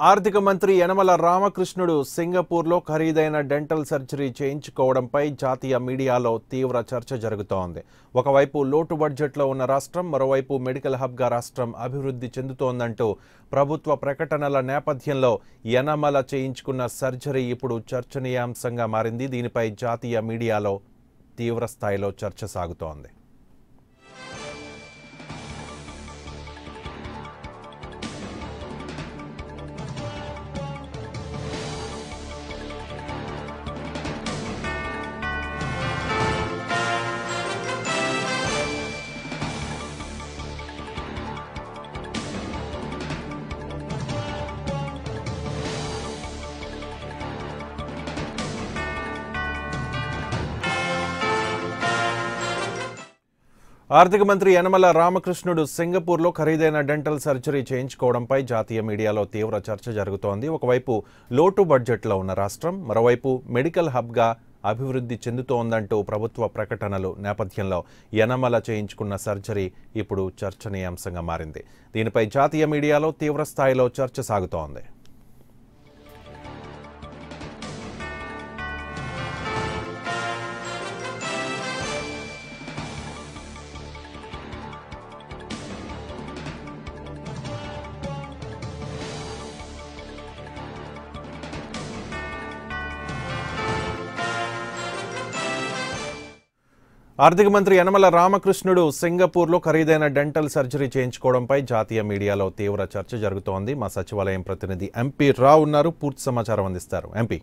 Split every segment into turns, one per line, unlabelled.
ఆర్థిక మంత్రి యనమల రామకృష్ణుడు సింగపూర్లో ఖరీదైన డెంటల్ సర్జరీ చేయించుకోవడంపై జాతీయ మీడియాలో తీవ్ర చర్చ జరుగుతోంది ఒకవైపు లోటు బడ్జెట్లో ఉన్న రాష్ట్రం మరోవైపు మెడికల్ హబ్గా రాష్ట్రం అభివృద్ధి చెందుతోందంటూ ప్రభుత్వ ప్రకటనల నేపథ్యంలో యనమల చేయించుకున్న సర్జరీ ఇప్పుడు చర్చనీయాంశంగా మారింది దీనిపై జాతీయ మీడియాలో తీవ్ర స్థాయిలో చర్చ సాగుతోంది ఆర్థిక మంత్రి యనమల రామకృష్ణుడు సింగపూర్లో ఖరీదైన డెంటల్ సర్జరీ చేయించుకోవడంపై జాతీయ మీడియాలో తీవ్ర చర్చ జరుగుతోంది ఒకవైపు లోటు బడ్జెట్లో ఉన్న రాష్ట్రం మరోవైపు మెడికల్ హబ్గా అభివృద్ధి చెందుతోందంటూ ప్రభుత్వ ప్రకటనలు నేపథ్యంలో యనమల చేయించుకున్న సర్జరీ ఇప్పుడు చర్చనీయాంశంగా మారింది దీనిపై జాతీయ మీడియాలో తీవ్ర స్థాయిలో చర్చ సాగుతోంది ఆర్థిక మంత్రి యనమల రామకృష్ణుడు సింగపూర్లో ఖరీదైన డెంటల్ సర్జరీ చేయించుకోవడంపై జాతీయ మీడియాలో తీవ్ర చర్చ జరుగుతోంది మా సచివాలయం ప్రతినిధి ఎంపీ రావు ఉన్నారు పూర్తి సమాచారం అందిస్తారు ఎంపీ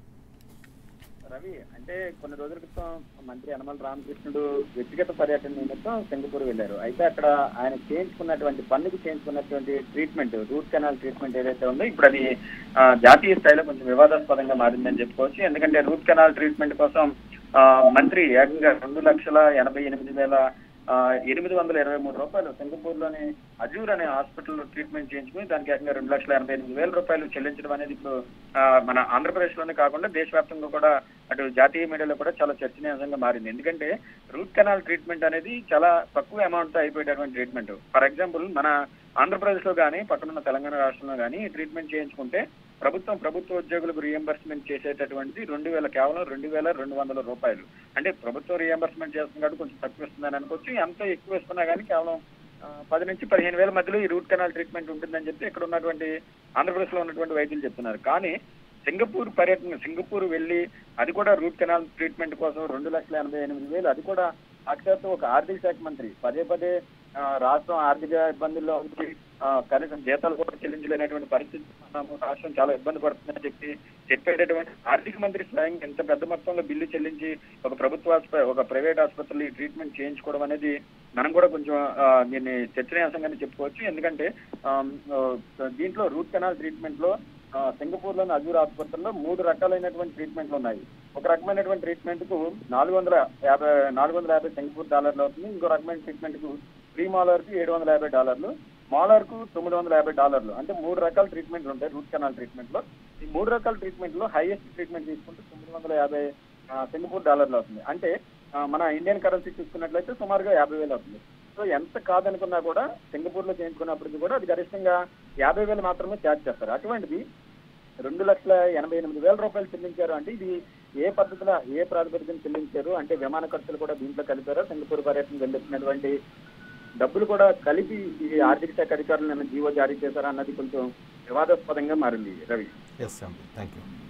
రవి అంటే కొన్ని రోజుల క్రితం మంత్రి యనమల రామకృష్ణుడు వ్యక్తిగత పర్యటన నిమిత్తం సింగపూర్ వెళ్ళారు అయితే అక్కడ ఆయన చేయించుకున్నటువంటి పన్నుకు చేయించుకున్నటువంటి ట్రీట్మెంట్ రూట్ కెనాల్ ట్రీట్మెంట్ ఏదైతే ఉందో ఇప్పుడు అది ఆ, జాతీయ స్థాయిలో కొంచెం వివాదాస్పదంగా మారిందని చెప్పుకోవచ్చు ఎందుకంటే రూట్ కెనాల్ ట్రీట్మెంట్ కోసం ఆ, మంత్రి ఏకంగా రెండు లక్షల ఎనభై ఎనిమిది వేల ఆ, ఎనిమిది వందల ఇరవై మూడు రూపాయలు సింగపూర్ లోని అజూర్ అనే హాస్పిటల్లో ట్రీట్మెంట్ చేయించుకుని దానికి ఏకంగా రెండు లక్షల ఎనభై ఎనిమిది వేల రూపాయలు చెల్లించడం అనేది ఇప్పుడు ఆ, మన ఆంధ్రప్రదేశ్ లోనే కాకుండా దేశవ్యాప్తంగా కూడా అటు జాతీయ మీడియాలో కూడా చాలా చర్చనీయాంశంగా మారింది ఎందుకంటే రూట్ కెనాల్ ట్రీట్మెంట్ అనేది చాలా తక్కువ అమౌంట్ తో అయిపోయేటటువంటి ట్రీట్మెంట్ ఫర్ ఎగ్జాంపుల్ మన ఆంధ్రప్రదేశ్ లో కానీ పక్కనున్న తెలంగాణ రాష్ట్రంలో కానీ ఈ ట్రీట్మెంట్ చేయించుకుంటే ప్రభుత్వం ప్రభుత్వ ఉద్యోగులకు రియంబర్స్మెంట్ చేసేటటువంటి రెండు వేల కేవలం రెండు వేల రెండు వందల రూపాయలు అంటే ప్రభుత్వం రియంబర్స్మెంట్ చేస్తుంది కాబట్టి కొంచెం తక్కువ ఇస్తుందని అనుకోవచ్చు ఎంత ఎక్కువ ఇస్తున్నా కానీ కేవలం ఆ, పది నుంచి పదిహేను వేల మధ్యలో ఈ రూట్ కెనాల్ ట్రీట్మెంట్ ఉంటుందని చెప్పి ఇక్కడ ఉన్నటువంటి ఆంధ్రప్రదేశ్ లో ఉన్నటువంటి వైద్యులు చెప్తున్నారు కానీ సింగపూర్ పర్యటన సింగపూర్ వెళ్ళి అది కూడా రూట్ కెనాల్ ట్రీట్మెంట్ కోసం రెండు లక్షల ఎనభై ఎనిమిది వేలు అది కూడా సాక్షాత్తు ఒక ఆర్థిక శాఖ మంత్రి పదే పదే ఆ, రాష్ట్రం ఆర్థిక ఇబ్బందుల్లో ఉంది ఆ, కనీసం జీతాలు కూడా చెల్లించలేనటువంటి పరిస్థితి ఉన్నాము రాష్ట్రం చాలా ఇబ్బంది పడుతుందని చెప్పి చెప్పేటటువంటి ఆర్థిక మంత్రి స్వయంగా ఇంత పెద్ద మొత్తంలో బిల్లు చెల్లించి ఒక ప్రభుత్వ ఆసుపత్రి ఒక ప్రైవేట్ ఆసుపత్రిలో ఈ ట్రీట్మెంట్ చేయించుకోవడం అనేది మనం కూడా కొంచెం ఆ, దీన్ని చర్చనీయాంశంగానే చెప్పుకోవచ్చు ఎందుకంటే ఆమ్, ఆ, దీంట్లో రూట్ కెనాల్ ట్రీట్మెంట్ లో ఆ, సింగపూర్ లోని అజూర్ ఆసుపత్రిలో మూడు రకాలైనటువంటి ట్రీట్మెంట్లు ఉన్నాయి ఒక రకమైనటువంటి ట్రీట్మెంట్ కు నాలుగు వందల యాభై నాలుగు వందల యాభై సింగపూర్ డాలర్లు అవుతుంది ఇంకో రకమైన ట్రీట్మెంట్ కు ప్రీ మాలర్ కు ఏడు వందల యాభై డాలర్లు మాలర్ కు తొమ్మిది వందల యాభై డాలర్లు అంటే మూడు రకాల ట్రీట్మెంట్లు ఉంటాయి రూట్ కెనాల్ ట్రీట్మెంట్ లో ఈ మూడు రకాల ట్రీట్మెంట్ లో హైయెస్ట్ ట్రీట్మెంట్ తీసుకుంటే తొమ్మిది వందల యాభై ఆ, సింగపూర్ డాలర్లు అవుతుంది అంటే ఆ, మన ఇండియన్ కరెన్సీ చూసుకున్నట్లయితే సుమారుగా యాభై వేలు అవుతుంది సో ఎంత కాదనుకున్నా కూడా సింగపూర్ లో చేయించుకున్నప్పటికీ కూడా అది గరిష్టంగా యాభై వేలు మాత్రమే ఛార్జ్ చేస్తారు అటువంటిది రెండు లక్షల ఎనభై ఎనిమిది వేల రూపాయలు చెల్లించారు అంటే ఇది ఏ పద్ధతిలో ఏ ప్రాతిపదికన చెల్లించారు అంటే విమాన ఖర్చులు కూడా దీంట్లో కలిపారా సింగపూర్ పర్యటన వెళ్ళొచ్చినటువంటి డబ్బులు కూడా కలిపి ఈ ఆర్థిక శాఖ అధికారులు నిన్న జీవో జారీ చేశారా అన్నది కొంచెం వివాదాస్పదంగా మారింది Ravi
S MP thank you